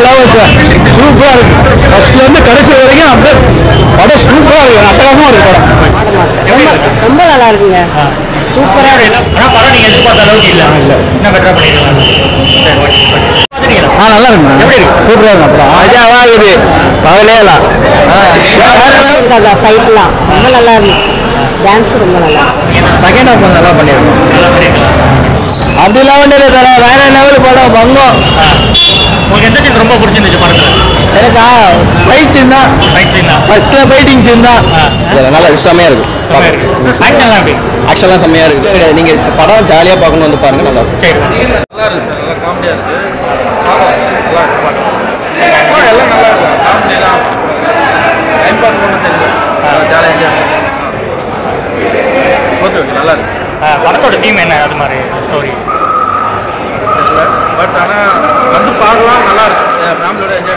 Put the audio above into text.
Level sir சூப்பராக இருக்கு ஃபர்ஸ்ட்லேருந்து கடைசி வரைக்கும் அப்படியே படம் சூப்பராக இருக்கு அட்டகாசமாக இருக்கு படம் ரொம்ப ரொம்ப நல்லா இருக்குங்க சூப்பரா இருக்கு ஆனா படம் நீங்க எதிர்பார்த்த அளவுக்கு இல்ல இன்னும் பெட்டரா பண்ணிருக்காங்க சரி ஓகே பாத்துட்டீங்களா ஆ நல்லா இருக்கு எப்படி இருக்கு? சூப்பராக இருக்கு அப்புறம் அஜாவா இருக்குது பகலேலாம் ஃபைட்லாம் ரொம்ப நல்லா இருந்துச்சு டான்ஸ் ரொம்ப நல்லா இருக்கு. செகண்ட் ஹாஃப் நல்லா பண்ணியிருக்கோம் நல்லா பண்ணிருக்கலாம் அப்படிலாம் ஒன்றும் இல்லை தர வேற லெவல் படம் பங்கம் உங்களுக்கு எந்த சீன் ரொம்ப பிடிச்சிருந்துச்சு படத்துல எனக்கா ஃபைட் சீன் தான் ஃபைட் சீன் தான் ஃபர்ஸ்ட்ல ஃபைட்டிங் சீன் தான் நல்லா செம்மையாக இருக்கு ஆக்ஷன்லாம் எப்படி ஆக்சுவலாக செம்மையாக இருக்குது நீங்கள் படம் ஜாலியாக பார்க்கணும் வந்து பாருங்க நல்லா இருக்கும் சரி நல்லா இருக்கு சார் நல்லா காமெடியாக இருக்கு நல்லா இருக்கு படம் ஆ, எல்லாம் நல்லா இருக்கு காமெடியெல்லாம் டைம் பாஸ் பண்ண தெரியல ஜாலியாக என்ஜாய் ஓகே ஓகே நல்லா இருக்கு ஆ, படத்தோட தீம் என்ன அது மாதிரி ஸ்டோரி பட் ஆனால் வந்து பார்க்கலாம் நல்லா இருக்கு ஃபேமிலியோட என்ஜாய்